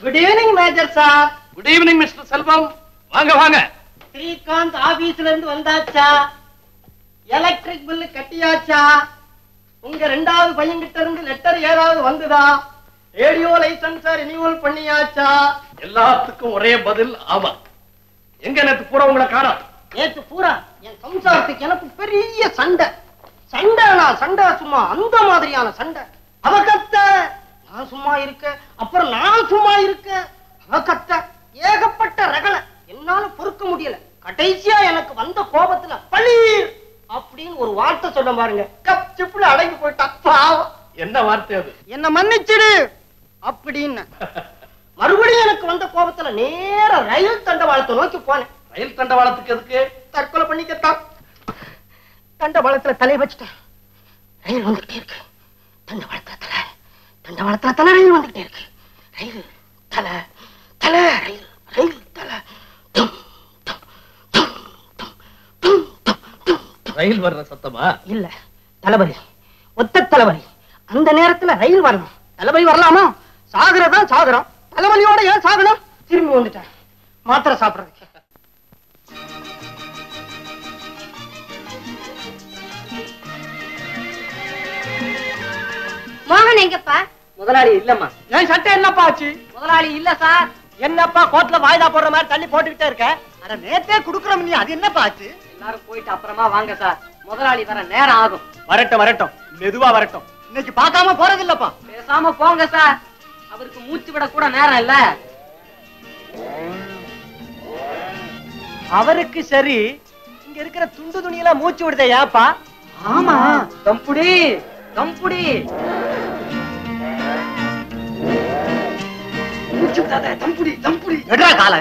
Good evening major sir good evening mister Selvam வாங்க வாங்க ஸ்ரீகாந்த் ஆபீஸ்ல இருந்து வந்தாச்சா எலக்ட்ரிக் பில்லு கட்டியாச்சா உங்க ரெண்டாவது பையன்கிட்ட இருந்து லெட்டர் ஏதாவது வந்ததா ரேடியோ லைசன்ஸ ரினியூவல் பண்ணியாச்சா எல்லாத்துக்கும் ஒரே பதில் ஆமா எங்க நேத்து பூரா உங்களை காணோம் நேத்து பூரா என் சம்சாரத்துக்கு எனக்கு பெரிய சண்டை சண்டைனா சண்டை சும்மா அந்த மாதிரியான சண்டை அவ கத்த நான் சும்மா இருக்க அப்புறம் நான் சும்மா இருக்க அவ கத்த ஏகப்பட்ட ரகலை என்னால பொறுக்க முடியல கடைசியா எனக்கு வந்த கோபத்துல பளீர் அப்படின்னு ஒரு வார்த்தை சொன்ன பாருங்க கப் சிப்புல அடங்கி போயிட்டா பாவம் என்ன வார்த்தை அது என்ன மன்னிச்சிடு அப்படின்னு மறுபடியும் எனக்கு வந்த கோபத்துல நேர ரயில் தண்டவாளத்தை நோக்கி போனேன் ரயில் தண்டவாளத்துக்கு எதுக்கு தற்கொலை பண்ணிக்கத்தான் தண்டவாளத்துல தலையை வச்சுட்டேன் ரயில் வந்துகிட்டே இருக்கு தண்டவாளத்துல தலை தண்டவாளத்துல தலை ரயில் வந்துகிட்டே இருக்கு ரயில் தலை தலை ரயில் ரயில் தலை டும், டும், டும், டும், டும், டும், டும், டும். ரயில் வர்ற சத்தமா இல்ல தளபதி ஒத்த தளபதி அந்த நேரத்துல ரயில் வரணும் தளபதி வரலாமா சாகுறதா சாகுறோம் தலைவலியோட ஏன் சாகணும் திரும்பி வந்துட்டேன் மாத்திரை சாப்பிடுறதுக்கு மோகன் எங்கப்பா முதலாளி இல்லம்மா என் சட்டை என்னப்பா ஆச்சு முதலாளி இல்ல சார் என்னப்பா கோர்ட்ல வாய்தா போடுற மாதிரி தள்ளி போட்டுக்கிட்டே இருக்க அட நேத்தே குடுக்குறோம் நீ அது என்னப்பா ஆச்சு எல்லாரும் போயிட்டு அப்புறமா வாங்க சார் முதலாளி வர நேரம் ஆகும் வரட்டும் வரட்டும் மெதுவா வரட்டும் இன்னைக்கு பார்க்காம போறது இல்லப்பா பேசாம போங்க சார் அவருக்கு மூச்சு விட கூட நேரம் இல்ல அவருக்கு சரி இங்க இருக்கிற துண்டு துணியெல்லாம் மூச்சு விடுதே ஏப்பா ஆமா தம்புடி தம்புடி மூச்சு விடாத தம்புடி தம்புடி எடுறா கால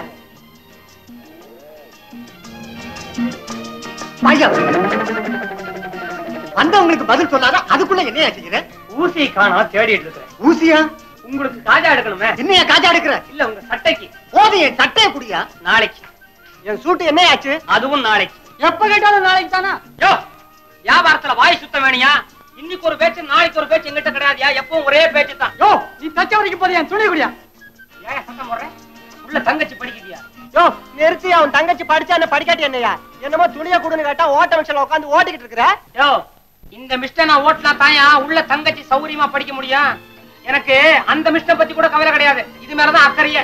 பையா வந்தவங்களுக்கு பதில் சொல்லாத அதுக்குள்ள என்னையா செய்யற ஊசி காணா தேடிட்டு இருக்கிறேன் ஊசியா உங்களுக்கு காஜா எடுக்கணுமே என்னையா காஜா எடுக்கிற இல்ல உங்க சட்டைக்கு போதும் என் சட்டையை குடியா நாளைக்கு என் சூட்டு என்னையாச்சு அதுவும் நாளைக்கு எப்ப கேட்டாலும் நாளைக்கு தானா யோ வியாபாரத்துல வாய் சுத்த வேணியா இன்னைக்கு ஒரு பேச்சு நாளைக்கு ஒரு பேச்சு எங்கிட்ட கிடையாதுயா எப்பவும் ஒரே பேச்சு தான் யோ நீ தச்ச வரைக்கும் போது என் துணி குடியா ஏன் சத்தம் போடுறேன் உள்ள தங்கச்சி படிக்குதியா யோ நிறுத்தி அவன் தங்கச்சி படிச்சா என்ன படிக்காட்டி என்னையா என்னமோ துணியை கொடுன்னு கேட்டா ஓட்ட மிஷன்ல உட்காந்து ஓட்டிக்கிட்டு இருக்கிற யோ இந்த மிஸ்டர் நான் ஓட்டலா தாயா உள்ள தங்கச்சி சௌரியமா படிக்க முடியும் எனக்கு அந்த மிஸ்டர் பத்தி கூட கவலை கிடையாது இது மேலதான் அக்கறையே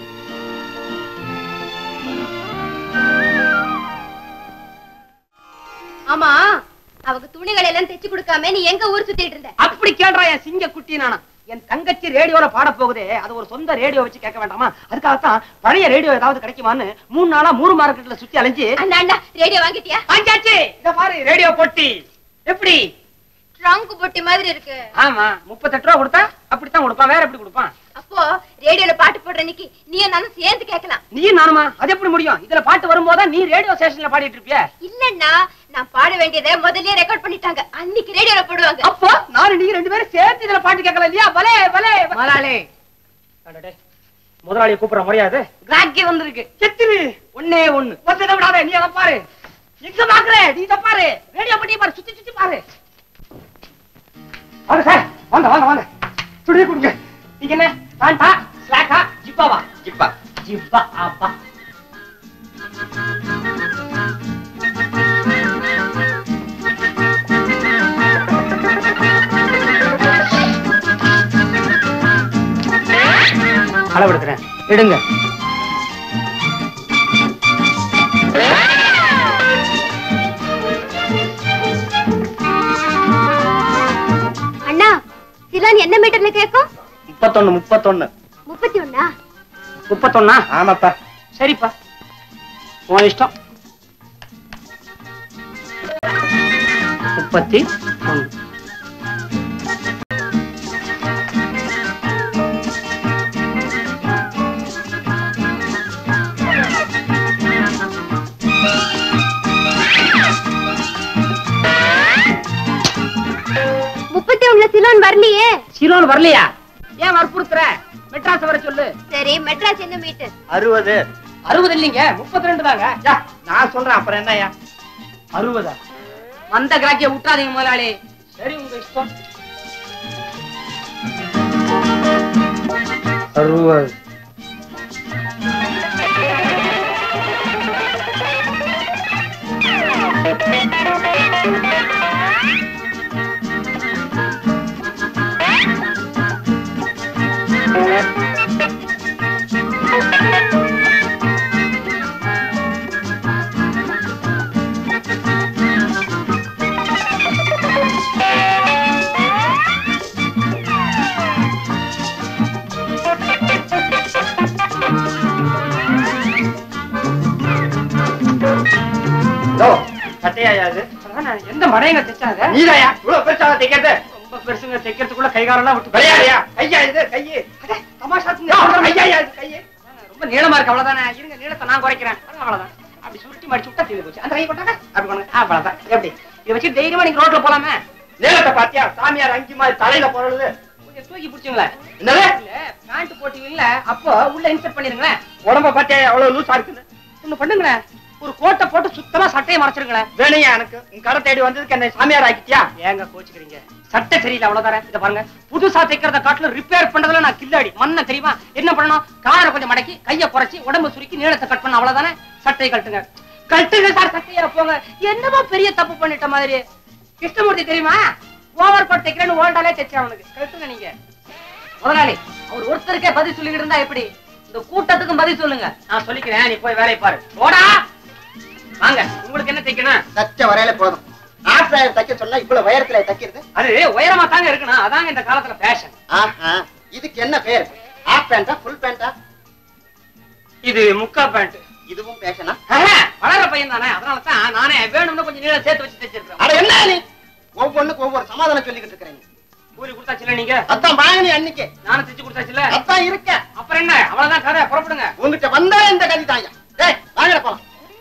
ஆமா அவக்கு துணிகள் எல்லாம் தைச்சு கொடுக்காம நீ எங்க ஊர் சுத்திட்டு இருந்த அப்படி கேள்றா என் சிங்க குட்டி நானா என் தங்கச்சி ரேடியோல பாட போகுதே அது ஒரு சொந்த ரேடியோ வச்சு கேட்க வேண்டாமா அதுக்காகத்தான் பழைய ரேடியோ ஏதாவது கிடைக்குமான்னு மூணு நாளா மூணு மார்க்கெட்ல சுத்தி அலைஞ்சு அண்ணா அண்ணா ரேடியோ வாங்கிட்டியா வாங்கியாச்சு இத பாரு ரேடியோ பொட்டி எப்படி ட்ரங்க் பொட்டி மாதிரி இருக்கு ஆமா முப்பத்தெட்டு ரூபா கொடுத்தா அப்படித்தான் கொடுப்பான் வேற எப்படி கொடுப்பான் அப்போ ரேடியோல பாட்டு போடுற அன்னைக்கு நீயும் நானும் சேர்ந்து கேட்கலாம் நீயும் நானுமா அது எப்படி முடியும் இதுல பாட்டு வரும்போதா நீ ரேடியோ ஸ்டேஷன்ல பாடிட்டு இருப்பிய இல்லன்னா நான் பாட வேண்டியதை முதல்லயே ரெக்கார்ட் பண்ணிட்டாங்க அன்னைக்கு ரேடியோல போடுவாங்க அப்போ நானும் நீ ரெண்டு பேரும் சேர்த்து இதுல பாட்டு கேட்கலாம் இல்லையா பலே பலே முதலாளி முதலாளியை கூப்பிடுற முடியாது கிராக்கி வந்திருக்கு செத்துரு ஒண்ணே ஒண்ணு வந்ததை விடாத நீ அதை பாரு எங்க பாக்குற நீ இதை பாரு ரேடியோ பட்டியை பாரு சுத்தி சுத்தி பாரு வாங்க சார் வாங்க வாங்க வாங்க சுடிய கொடுங்க நீங்க என்ன பேண்டா ஸ்லாக்கா ஜிப்பாவா ஜிப்பா ஜிப்பா அப்பா அளவு எடுக்கிறேன் எடுங்க அண்ணா சிலான் என்ன மீட்டர்ல கேட்கும் முப்பத்தொன்னு முப்பத்தொன்னு முப்பத்தி ஒண்ணா முப்பத்தொன்னா ஆமாப்பா சரிப்பா உன் இஷ்டம் முப்பத்தி ஒண்ணு முப்பத்தி ஒண்ணுல சிலோன் வரலையே சிலோன் வரலையா ஏன் வற்புறுத்துற மெட்ராஸ் வர சொல்லு சரி மெட்ராஸ் என்ன மீட்டர் அறுபது அறுபது இல்லைங்க முப்பத்தி ரெண்டு தாங்க யா, நான் சொல்றேன் அப்புறம் என்னய்யா அறுபதா வந்த கிராக்கிய விட்டாதீங்க முதலாளி சரி உங்க இஷ்டம் அறுபது என்னையா அது அதானே, எந்த மடையங்க தைச்சாங்க நீதாயா இவ்வளவு பெருசா தைக்கிறது ரொம்ப பெருசுங்க தைக்கிறதுக்குள்ள கை காலெல்லாம் விட்டு விளையாடியா கையா இது கையே அடே, தமாஷா யோ, ஐயா இது கையே ரொம்ப நீளமா இருக்கு அவ்வளவுதானே இருங்க நீளத்தை நான் குறைக்கிறேன் பாருங்க, அவ்வளவுதான் அப்படி சுருட்டி மடிச்சு விட்டா தீர்ந்து போச்சு அந்த கை கொண்டாங்க அப்படி பண்ணுங்க ஆ, அவ்வளவுதான் எப்படி இதை வச்சு தைரியமா நீங்க ரோட்ல போலாமே நேரத்தை பாத்தியா சாமியார் அங்கி மாதிரி தலையில போறது கொஞ்சம் தூக்கி பிடிச்சுங்களேன் என்னது இல்ல பேண்ட் போட்டீங்கல்ல அப்போ உள்ள இன்சர்ட் பண்ணிருங்களேன் உடம்ப பாத்தியா எவ்வளவு லூசா இருக்குன்னு ஒண்ணு பண்ணுங்களேன் ஒரு கோட்டை போட்டு சுத்தமா சட்டையை மறைச்சிருங்களேன் வேணையா எனக்கு உன் கடை தேடி வந்ததுக்கு என்ன சாமியார் ஆக்கிட்டியா ஏங்க கோச்சுக்கிறீங்க சட்டை சரியில்லை அவ்வளவுதானே இத பாருங்க புதுசா தைக்கிறத காட்டுல ரிப்பேர் பண்றதுல நான் கில்லாடி மண்ண தெரியுமா என்ன பண்ணணும் காரை கொஞ்சம் மடக்கி கைய குறைச்சி உடம்பு சுருக்கி நீளத்தை கட் பண்ண அவ்வளவுதானே சட்டையை கட்டுங்க கட்டுங்க சார் சட்டையா போங்க என்னமோ பெரிய தப்பு பண்ணிட்ட மாதிரி கிருஷ்ணமூர்த்தி தெரியுமா ஓவர் கோட் தைக்கிறேன்னு ஓல்டாலே தைச்சேன் அவனுக்கு கட்டுங்க நீங்க முதலாளி அவர் ஒருத்தருக்கே பதில் சொல்லிக்கிட்டு இருந்தா எப்படி இந்த கூட்டத்துக்கும் பதில் சொல்லுங்க நான் சொல்லிக்கிறேன் நீ போய் வேலையை பாரு போடா வாங்க உங்களுக்கு என்ன தைக்கணும் தச்ச வரையில போதும் ஆசிரியர் தைக்க சொன்னா இவ்வளவு உயரத்துல தைக்கிறது அது உயரமா தாங்க இருக்கணும் அதாங்க இந்த காலத்துல ஃபேஷன் ஆஹா இதுக்கு என்ன பேர் ஹாஃப் பேண்டா ஃபுல் பேண்டா இது முக்கா பேண்ட் இதுவும் பேஷனா வளர பையன் தானே அதனால தான் நானே வேணும்னு கொஞ்சம் நீளம் சேர்த்து வச்சு தைச்சிருக்கேன் அட என்ன நீ ஒவ்வொன்னுக்கு ஒவ்வொரு சமாதானம் சொல்லிக்கிட்டு இருக்கிறீங்க கூலி கொடுத்தாச்சுல நீங்க அதான் வாங்கினி அன்னைக்கு நானும் தைச்சு கொடுத்தாச்சுல அதான் இருக்க அப்புறம் என்ன அவ்வளவுதான் கதை புறப்படுங்க உங்ககிட்ட வந்தா இந்த கதி தாங்க டேய் வாங்கட போலாம்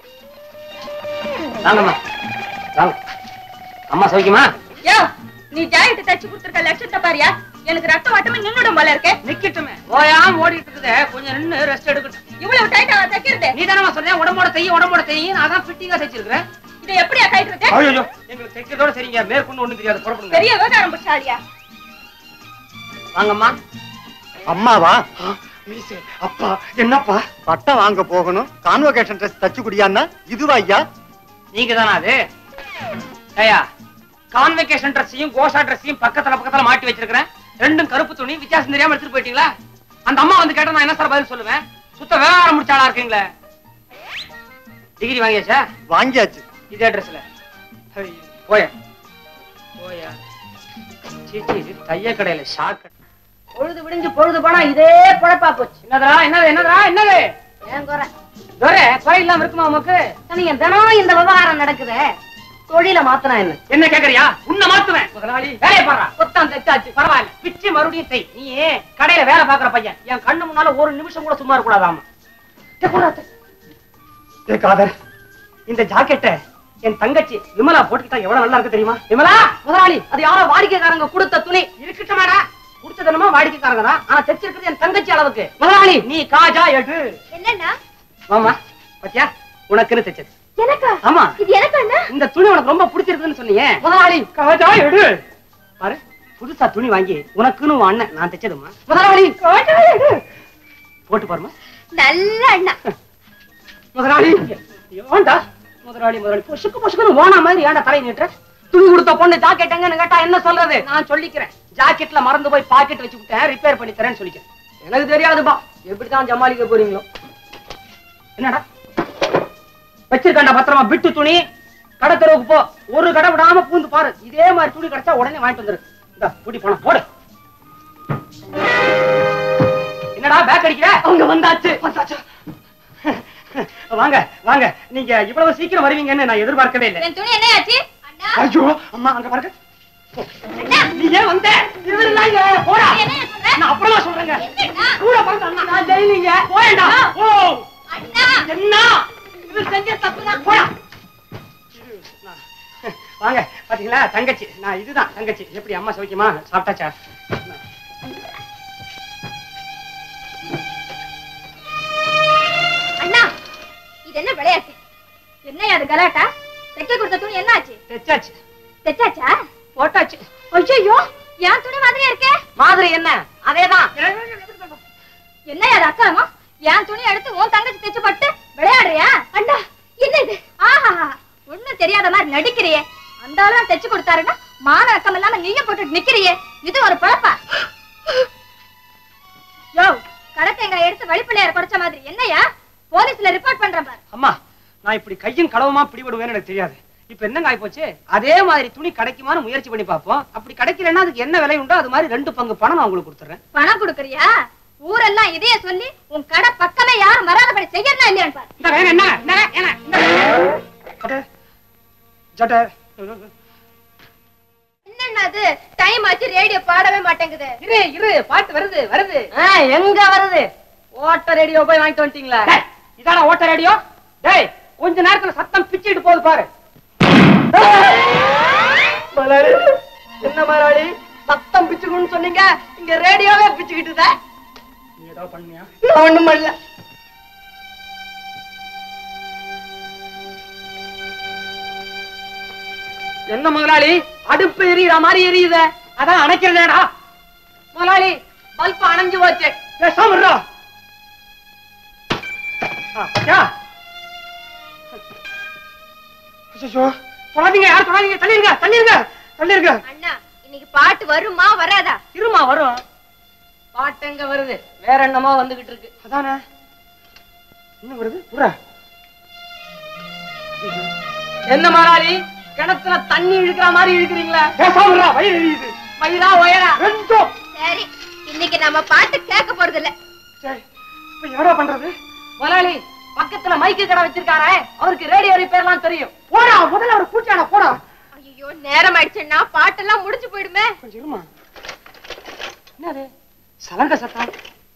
வாங்கம்மா வாங்க அம்மா சௌக்கியமா யோ நீ ஜாக்கெட் தச்சு கொடுத்துருக்க லட்சத்தை பாரியா எனக்கு ரத்த வாட்டமே நின்னுடும் போல இருக்கு நிக்கட்டுமே ஓயாம ஓடிட்டு இருக்குதே கொஞ்சம் நின்னு ரெஸ்ட் எடுக்கட்டும் இவ்வளவு டைட்டா தைக்கிறது நீ தானே சொன்னேன் உடம்போட தையும் உடம்போட தையும் நான் தான் ஃபிட்டிங்கா தைச்சிருக்கிறேன் இதை எப்படியா கைட்டுறது ஐயோ எங்களுக்கு தைக்கிறதோட சரிங்க மேற்கொண்டு ஒண்ணும் தெரியாது புறப்படுங்க பெரிய விவகாரம் புடிச்சாலியா வாங்கம்மா அம்மாவா மீசே அப்பா என்னப்பா பட்டம் வாங்க போகணும் கான்வகேஷன் ட்ரெஸ் தச்சு குடியான்னா இதுவா ஐயா நீங்க தானா அது ஐயா கான்வெகேஷன் ட்ரெஸ்ஸையும் கோஷா ட்ரெஸ்ஸையும் பக்கத்துல பக்கத்துல மாட்டி வச்சிருக்கிறேன் ரெண்டும் கருப்பு துணி வித்தியாசம் தெரியாம எடுத்துட்டு போயிட்டீங்களா அந்த அம்மா வந்து கேட்டா நான் என்ன சார் பதில் சொல்லுவேன் சுத்த விவகாரம் முடிச்சாளா இருக்கீங்களே டிகிரி வாங்கியாச்சா வாங்கியாச்சு இதே ட்ரெஸ்ல போய போயா சீ சீ இது தைய கடையில ஷாக் பொழுது விடிஞ்சு பொழுது போனா இதே பொழப்பா போச்சு என்னதுடா என்னது என்னதுடா என்னது ஏன் குறை துரை குறை இல்லாம இருக்குமா உமக்கு நீங்க தினம் இந்த விவகாரம் நடக்குதே தொழில மாத்தனா என்ன என்ன கேக்குறியா உன்னை மாத்துவேன் முதலாளி வேலையை பாடுறா கொத்தான் தைச்சாச்சு பரவாயில்ல பிச்சு மறுபடியும் செய் நீ கடையில வேலை பாக்குற பையன் என் கண்ணு முன்னால ஒரு நிமிஷம் கூட சும்மா இருக்க கூடாதாமா ஏ காதர் இந்த ஜாக்கெட்ட என் தங்கச்சி விமலா போட்டுக்கிட்டா எவ்வளவு நல்லா இருக்கு தெரியுமா விமலா முதலாளி அது யாரோ வாடிக்கைக்காரங்க கொடுத்த துணி இருக்கட்டுமாடா கொடுத்தது என்னமோ வாடிக்கைக்காரங்க தான் ஆனா தைச்சிருக்கிறது என் தங்கச்சி அளவுக்கு முதலாளி நீ காஜா எடு என்னன்னா மாமா பாத்தியா உனக்குன்னு தைச்சது எனக்கா ஆமா இது எனக்கு என்ன இந்த துணி உனக்கு ரொம்ப பிடிச்சிருக்குன்னு சொன்னீங்க முதலாளி காஜா எடு பாரு புதுசா துணி வாங்கி உனக்குன்னு உன் அண்ணன் நான் தைச்சதுமா முதலாளி காஜா எடு போட்டு பாருமா நல்ல அண்ணா முதலாளி ஏன்டா முதலாளி முதலாளி பொசுக்கு பொசுக்குன்னு ஓனா மாதிரி ஏன்டா தலை நீட்டுற துணி கொடுத்த பொண்ணு ஜாக்கெட் எங்கன்னு கேட்டா என்ன சொல்றது நான் சொல்லிக்கிறேன் ஜாக்கெட்ல மறந்து போய் பாக்கெட் வச்சு விட்டேன் ரிப்பேர் பண்ணி தரேன்னு சொல்லிக்கிறேன் எனக்கு தெரியாதுப்பா எப்படிதான் ஜமாளிக்க போறீங்களோ என்னடா வச்சிருக்கேன்டா பத்திரமா பிட்டு துணி கடை தெருவுக்கு போ ஒரு கடை விடாம பூந்து பாரு இதே மாதிரி துணி கிடைச்சா உடனே வாங்கிட்டு வந்துரு இந்த புடி பணம் போடு என்னடா பேக் அடிக்கிற அவங்க வந்தாச்சு வந்தாச்சு வாங்க வாங்க நீங்க இவ்வளவு சீக்கிரம் வருவீங்கன்னு நான் எதிர்பார்க்கவே இல்லை என் துணி என்னையாச்சு அண்ணா ஐயோ அம்மா அங்க பாருங்க அண்ணா நீ ஏன் வந்த இவர் இல்லைங்க போடா நீ என்னையா சொல்ற நான் அப்புறமா சொல்றேங்க என்னண்ணா கூட பாருங்க அண்ணா நான் ஜெயிலிங்க போயேண்டா ஓ அண்ணா என்ன இவர் செஞ்ச தப்புதான் போடா இரு, நான் வாங்க பாத்தீங்களா தங்கச்சி நான் இதுதான் தங்கச்சி எப்படி அம்மா சௌக்கியமா சாப்பிட்டாச்சா அண்ணா இது என்ன விளையாட்டு என்னையா அது கலாட்டா தைக்க கொடுத்த துணி என்ன ஆச்சு தைச்சாச்சு தைச்சாச்சா போட்டாச்சு ஐயோ என் துணி மாதிரியே இருக்கே மாதிரி என்ன அதேதான் என்னையா அது அக்கிரமா என் துணி எடுத்து உன் தங்கச்சி தைச்சு போட்டு விளையாடுறியா அண்ணா என்ன இது ஆஹா ஒண்ணும் தெரியாத மாதிரி நடிக்கிறியே அந்த ஆளு தைச்சு கொடுத்தாருன்னா மான அக்கம் இல்லாம நீங்க போட்டுட்டு நிக்கிறியே இது ஒரு பழப்பா யோ கடத்தேங்காய் எடுத்து வழிப்பிள்ளையார குறைச்ச மாதிரி என்னையா போலீஸ்ல ரிப்போர்ட் பண்றேன் பாரு அம்மா நான் இப்படி கையும் களவுமா பிடிபடுவேன்னு எனக்கு தெரியாது இப்ப என்னங்க ஆயிப்போச்சு அதே மாதிரி துணி கிடைக்குமான்னு முயற்சி பண்ணி பார்ப்போம் அப்படி கிடைக்கலன்னா அதுக்கு என்ன விலை உண்டோ அது மாதிரி ரெண்டு பங்கு பணம் நான் உங்களுக்கு கொடுத்துறேன் பணம் கொடுக்கறியா ஊரெல்லாம் இதைய சொல்லி உன் கடை பக்கமே யாரும் வராதபடி செய்யறதா இல்லையான்னு பாரு இந்த வேணும் என்ன என்ன என்ன சட்டை என்னண்ணா அது டைம் ஆச்சு ரேடியோ பாடவே மாட்டேங்குது இரு இரு பாட்டு வருது வருது எங்க வருது ஓட்ட ரேடியோ போய் வாங்கிட்டு வந்துட்டீங்களா டேய், இதானா ஓட்ட ரேடியோ டேய் கொஞ்ச நேரத்துல சத்தம் பிச்சிட்டு போகுது பாரு முதலாளி என்ன முதலாளி சத்தம் பிச்சுக்கணும்னு சொன்னீங்க இங்க ரேடியோவே பிச்சுக்கிட்டு நீ ஏதோ பண்ணியா ஒண்ணும் பண்ணல என்ன முதலாளி அடுப்பு எரியுற மாதிரி எரியுத அதான் அணைக்கிறதேடா முதலாளி பல்ப் அணைஞ்சு போச்சு பேசாம இருடா. ஆ, பாத்தியா? அச்சச்சோ, தொடாதீங்க யாரும் தொடாதீங்க தள்ளிருங்க தள்ளிருங்க தள்ளிருங்க அண்ணா இன்னைக்கு பாட்டு வருமா வராதா இருமா வரும் பாட்டு எங்க வருது வேற என்னமோ வந்துகிட்டு இருக்கு அதானே என்ன வருது புறா என்ன முதலாளி கிணத்துல தண்ணி இழுக்கிற மாதிரி இழுக்கிறீங்களா பேசாம இருடா, வயிறு எரியுது மயிரா ஒயரா ரெண்டும் சரி இன்னைக்கு நம்ம பாட்டு கேட்க போறது இல்ல சரி இப்ப என்னடா பண்றது முதலாளி பக்கத்துல மைக்கு கடை வச்சிருக்காரே அவருக்கு ரேடியோ ரிப்பேர்லாம் தெரியும் போடா முதல்ல ஒரு பூச்சாடா போடா ஐயோ நேரம் ஆயிடுச்சுன்னா பாட்டெல்லாம் முடிஞ்சு போயிடுமே கொஞ்சம் இருமா என்னது சலங்க சத்தம்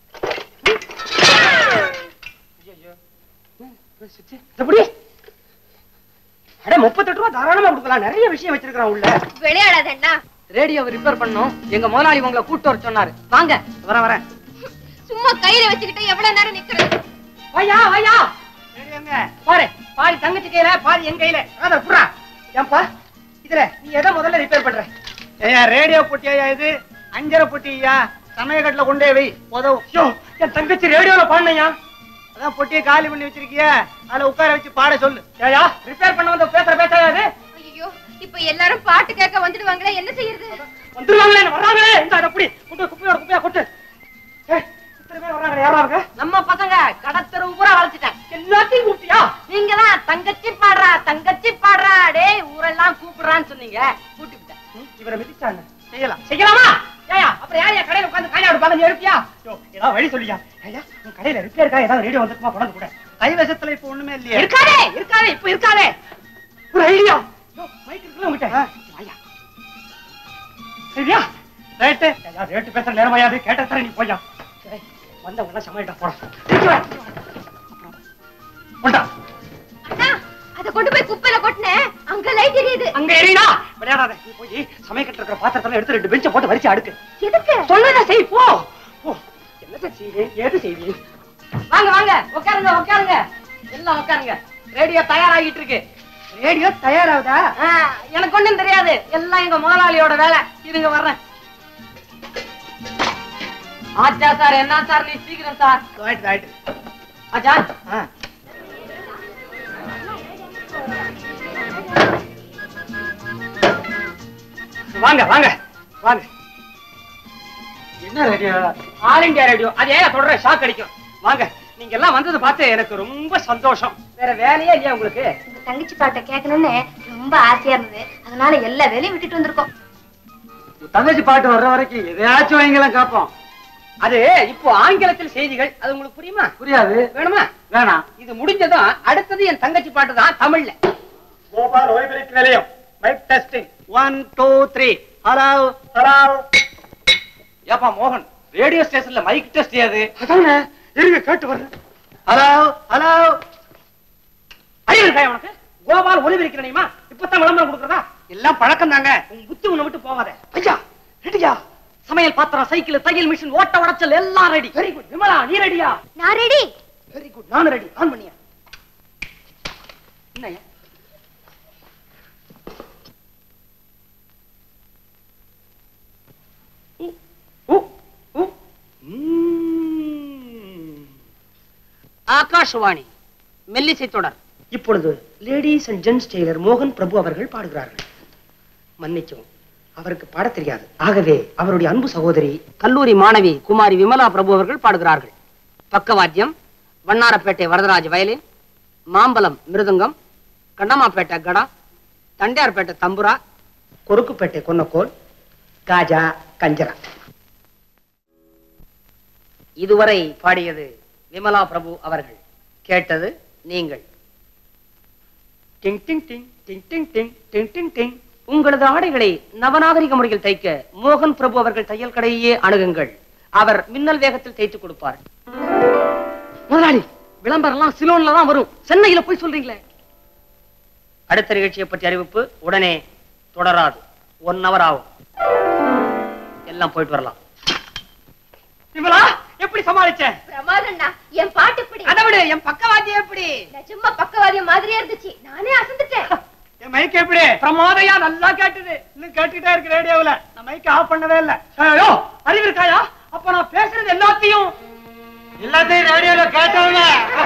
ஐயையோ. ம், போய் சுத்தி. எப்படி அட முப்பத்தெட்டு ரூபா தாராளமா கொடுக்கலாம் நிறைய விஷயம் வச்சிருக்கான் உள்ள விளையாடாத அண்ணா ரேடியோவை ரிப்பேர் பண்ணோம் எங்க முதலாளி உங்களை கூட்டு வர சொன்னாரு வாங்க வர வரேன் சும்மா கையில வச்சுக்கிட்டு எவ்வளவு நேரம் நிக்கிறது வையா வையா பாரு பாதி தங்கச்சி கையில பாதி என் கையில அத புறா ஏன்பா இதுல நீ எதை முதல்ல ரிப்பேர் பண்ற ஏயா ரேடியோ பொட்டியா இது அஞ்சரை பொட்டியா சமயக்கட்டுல கொண்டே வை உதவும் ஐயோ என் தங்கச்சி ரேடியோல பாடினையா அதான் பொட்டியை காலி பண்ணி வச்சிருக்கிய அதுல உட்கார வச்சு பாட சொல்லு ஏயா ரிப்பேர் பண்ண வந்து பேசுற பேசாது ஐயோ இப்ப எல்லாரும் பாட்டு கேட்க வந்துடுவாங்களே என்ன செய்யறது வந்துருவாங்களே வர்றாங்களே இந்த அதை அப்படி கொண்டு போய் குப்பையோட குப்பையா கொட்டு ஏய், இத்தனை பேர் வர்றாங்க யாரா இருக்க நம்ம பசங்க கடத்தரு பூரா வளைச்சிட்டேன் எல்லாத்தையும் கூப்பிட்டியா நீங்க தான் தங்கச்சி பாடுறா தங்கச்சி பாடுறா டேய் ஊரெல்லாம் கூப்பிடுறான்னு சொன்னீங்க கூட்டிவிட்டேன் ம், இவரை மிதிச்சாங்க செய்யலாம் செய்யலாமா ஏயா அப்புறம் யாரையா கடையில உட்காந்து காயா எடுப்பாங்க நீ எடுப்பியா யோ ஏதாவது வழி சொல்லியா ஐயா உன் கடையில ரிப்பேருக்கா ஏதாவது ரேடியோ வந்துருக்குமா கொண்டு கூட கைவசத்துல இப்ப ஒண்ணுமே இல்லையா இருக்காதே இருக்காதே இப்ப இருக்காதே ஒரு ஐடியா யோ மைக் இருக்குல்ல உங்ககிட்ட வாயா சரியா ரேட்டு ஐயா ரேட்டு பேசுற நேரமாயாது கேட்ட தர நீ போயா சரி வந்தவங்க எல்லாம் சமையல்டா போடா கொண்டா அண்ணா அத கொண்டு போய் குப்பையில கொட்டினேன் அங்க லைட் எரியுது அங்க எறிடா விளையாடாத நீ போய் சமையல் இருக்கிற பாத்திரத்துல எடுத்து ரெண்டு பெஞ்ச போட்டு வரிச்சு அடுக்கு எதுக்கு சொன்னதை செய் போ போ என்னத்தை செய்வேன் ஏது செய்வேன் வாங்க வாங்க உட்காருங்க உட்காருங்க எல்லாம் உட்காருங்க ரேடியோ தயாராகிட்டு இருக்கு ரேடியோ தயாராகுதா ஆ, எனக்கு ஒண்ணும் தெரியாது எல்லாம் எங்க முதலாளியோட வேலை இருங்க வர்றேன் ஆச்சா சார் என்ன சார் நீ சீக்கிரம் சார் ரைட் ரைட் ஆச்சா வாங்க வாங்க வாங்க என்ன ரேடியோ ஆல் இந்தியா ரேடியோ அது ஏன் சொல்ற ஷாக் அடிக்கும் வாங்க நீங்க எல்லாம் வந்தது பார்த்து எனக்கு ரொம்ப சந்தோஷம் வேற வேலையே இல்லையா உங்களுக்கு உங்க தங்கச்சி பாட்டை கேட்கணும்னு ரொம்ப ஆசையா இருந்தது அதனால எல்லா வேலையும் விட்டுட்டு வந்திருக்கோம் தங்கச்சி பாட்டு வர்ற வரைக்கும் எதையாச்சும் வைங்கலாம் கேட்போம் அது இப்போ ஆங்கிலத்தில் செய்திகள் அது உங்களுக்கு புரியுமா புரியாது வேணுமா வேணாம் இது முடிஞ்சதும் அடுத்தது என் தங்கச்சி பாட்டு தான் தமிழ்ல கோபால் ஓய்வெடுக்க நிலையம் mike testing one two three hello hello ஏப்பா மோகன் ரேடியோ ஸ்டேஷன்ல மைக் டெஸ்ட் ஏது அதானே இருங்க கேட்டு வர்றேன் ஹலோ ஹலோ அறிவு இருக்கா உனக்கு கோபால் ஒளிபெருக்கிற நீமா இப்பதான் விளம்பரம் கொடுக்கறதா எல்லாம் பழக்கம் தாங்க உன் புத்தி உன்னை விட்டு போகாத ஐயா ரெடியா சமையல் பாத்திரம் சைக்கிள் தையல் மிஷின் ஓட்ட உடச்சல் எல்லாம் ரெடி வெரி குட் விமலா நீ ரெடியா நான் ரெடி வெரி குட் நானும் ரெடி ஆன் பண்ணியா என்னய்யா ஊ, ஊ, ஊ. ம்ம். ஆகாஷவாணி மெல்லிசை தொடர் இப்பொழுது லேடிஸ் அண்ட் ஜென்ஸ் டெய்லர் மோகன் பிரபு அவர்கள் பாடுகிறார்கள் மன்னிக்கவும் அவருக்கு பாடத் தெரியாது ஆகவே அவருடைய அன்பு சகோதரி கல்லூரி மாணவி குமாரி விமலா பிரபு அவர்கள் பாடுகிறார்கள் பக்கவாத்தியம் வண்ணாரப்பேட்டை வரதராஜ் வயலின் மாம்பலம் மிருதங்கம் கண்ணமாப்பேட்டை கடா தண்டையார்பேட்டை தம்புரா கொருக்குப்பேட்டை கொன்னக்கோல் காஜா கஞ்சரா இதுவரை பாடியது விமலா பிரபு அவர்கள் கேட்டது நீங்கள் டிங் டிங் டிங் டிங் டிங் டிங் டிங் டிங் டிங் உங்களது ஆடைகளை நவநாகரிக முறையில் தைக்க மோகன் பிரபு அவர்கள் தையல் கடையே அணுகுங்கள் அவர் மின்னல் வேகத்தில் தைத்து கொடுப்பார் முதலாளி விளம்பரம்லாம் சிலோன்ல தான் வரும் சென்னையில போய் சொல்றீங்களே அடுத்த நிகழ்ச்சியை பற்றி அறிவிப்பு உடனே தொடராது ஒன் ஹவர் ஆகும் எல்லாம் போயிட்டு வரலாம் விமலா எப்படி சமாளிச்ச பிரமாதம்னா என் பாட்டு இப்படி அதை விடு என் பக்கவாத்தியம் எப்படி நிஜமா பக்கவாதியம் மாதிரியே இருந்துச்சு நானே அசந்துட்டேன் என் மைக் எப்படி பிரமாதையா நல்லா கேட்டுது இன்னும் கேட்டுக்கிட்டே இருக்கு ரேடியோவுல நான் மைக் ஆஃப் பண்ணவே இல்ல ஐயோ அறிவு இருக்காயா அப்ப நான் பேசுறது எல்லாத்தையும் எல்லாத்தையும் ரேடியோல கேட்டவங்க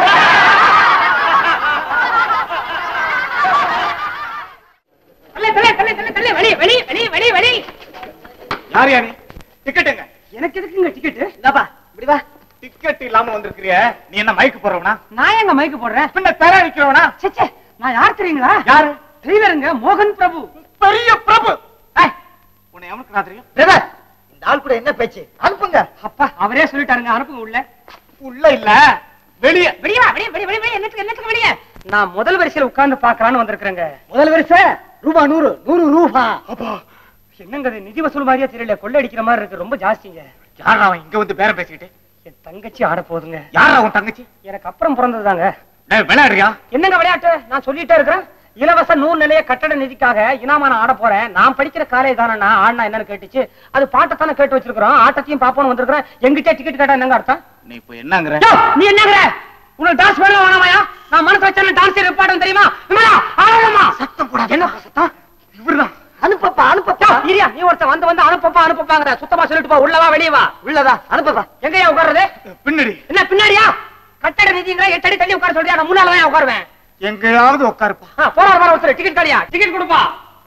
தள்ளு, தள்ளு, தள்ளு, தள்ளு, தள்ளு, வெளிய, வெளிய, வெளிய, வெளிய, வெளிய. யார் யாரு டிக்கெட்டுங்க எனக்கு எதுக்குங்க டிக்கெட் இந்தாப்பா இப்படி வா டிக்கெட் இல்லாம வந்திருக்கிறிய நீ என்ன மைக் போடுறவனா நான் எங்க மைக்கு போடுறேன் பின்ன தர நிக்கிறவனா ச்சே, ச்சே, நான் யார் தெரியுங்களா யாரு டிரைவருங்க மோகன் பிரபு பெரிய பிரபு ஏய், உன்னை எவனுக்கு நான் தெரியும் பிரதர் இந்த ஆள் கூட என்ன பேச்சு அனுப்புங்க அப்பா அவரே சொல்லிட்டாருங்க அனுப்புங்க உள்ள உள்ள இல்ல வெளிய வெளிய வா, வெளிய வெளிய வெளிய வெளிய என்னத்துக்கு என்னத்துக்கு வெளிய நான் முதல் வரிசையில உட்கார்ந்து பார்க்கலாம்னு வந்திருக்கிறேங்க முதல் வரிசை ரூபா நூறு நூறு ரூபா அப்பா என்னங்க இது நிதி வசூல் மாதிரியே தெரியல கொள்ளை அடிக்கிற மாதிரி இருக்கு ரொம்ப ஜாஸ்திங்க யாரா அவன் இங்க வந்து பேரம் பேசிக்கிட்டு என் தங்கச்சி ஆட போகுதுங்க யாரா உன் தங்கச்சி எனக்கு அப்புறம் பிறந்ததுதாங்க டேய் விளையாடுறியா என்னங்க விளையாட்டு நான் சொல்லிட்டே இருக்கிறேன் இலவச நூல் நிலைய கட்டட நிதிக்காக இனாமா நான் ஆட போறேன் நான் படிக்கிற காலேஜ் தானே ஆடினா என்னன்னு கேட்டுச்சு அது பாட்டத்தானே கேட்டு வச்சிருக்கிறோம் ஆட்டத்தையும் பாப்போம்னு வந்திருக்கிறேன் எங்கிட்ட டிக்கெட் கேட்டா என்னங்க அர்த்தம் நீ இப்ப என்னங்கற யோ, நீ என்னங்கிற உனக்கு டான்ஸ் வேணும் வேணாமாயா நான் மனசு வச்சேன் டான்ஸ் இருப்பாடும் தெரியுமா விமலா ஆடலாமா சத்தம் போடாத என்ன சத்தம் இவர்தான் அனுப்பப்பா அனுப்பப்பா யோ, இரியா நீ ஒருத்தன் வந்து வந்து அனுப்பப்பா அனுப்பப்பாங்கிற சுத்தமா சொல்லிட்டு போ உள்ளவா வெளியே வா உள்ளதா அனுப்பப்பா எங்கயா உட்கார்றது பின்னாடி என்ன பின்னாடியா கட்டட நிதிங்கிற எட்டு அடி தள்ளி உட்கார சொல்றியா நான் முன்னால தான் உட்காருவேன் எங்கேயாவது உட்காருப்பா ஆ, போறாரு வர ஒருத்தர் டிக்கெட் காடியா டிக்கெட் கொடுப்பா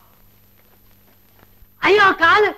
ஐயோ காலு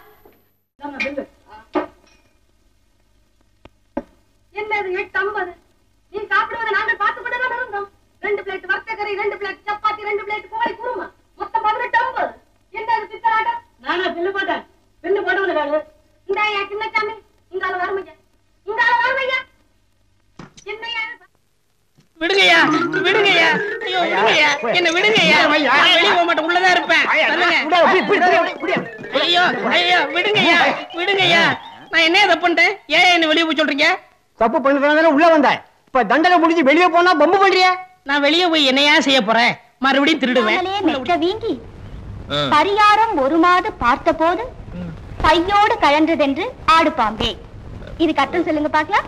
என்னது எட்டு ஐம்பது நீ சாப்பிடுவதை நாங்கள் பார்த்து கொண்டு தான் இருந்தோம் ரெண்டு பிளேட் வர்த்தகரை ரெண்டு பிளேட் சப்பாத்தி ரெண்டு பிளேட் கோழி குருமா மொத்தம் பதினெட்டு ஐம்பது என்னது பித்தலாட்டம் நானா பில்லு போட்டேன் பில்லு போட்டவன காலு இந்த ஐயா சின்னச்சாமி இங்கால வரமையா இங்கால வரமையா என்னையா விடுங்கய்யா விடுங்கய்யா ஐயோ விடுங்கய்யா என்ன விடுங்கய்யா நான் வெளிய போக மாட்டேன் உள்ளதான் இருப்பேன் சொல்லுங்க ஐயோ ஐயோ விடுங்கய்யா விடுங்கய்யா நான் என்ன தப்பு பண்ணிட்டேன் ஏன் என்ன வெளிய போய் சொல்றீங்க தப்பு பண்ணதுனால உள்ள வந்தேன் இப்ப தண்டனை முடிஞ்சு வெளியே போனா பம்பு பண்றிய நான் வெளிய போய் என்னையா செய்ய போறேன் மறுபடியும் திருடுவேன் நாமளே மெத்த வீங்கி பரிகாரம் ஒரு மாது பார்த்தபோது பையோடு கழன்றதென்று ஆடு பாம்பே இதுக்கு அர்த்தம் சொல்லுங்க பார்க்கலாம்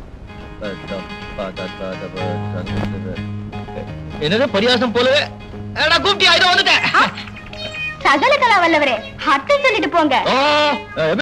என்னது பரியாசம் போலவே நான் கூப்பிட்டியா இதோ வந்துட்டேன் சகல கலா வல்லவரே அர்த்தம் சொல்லிட்டு போங்க ஓ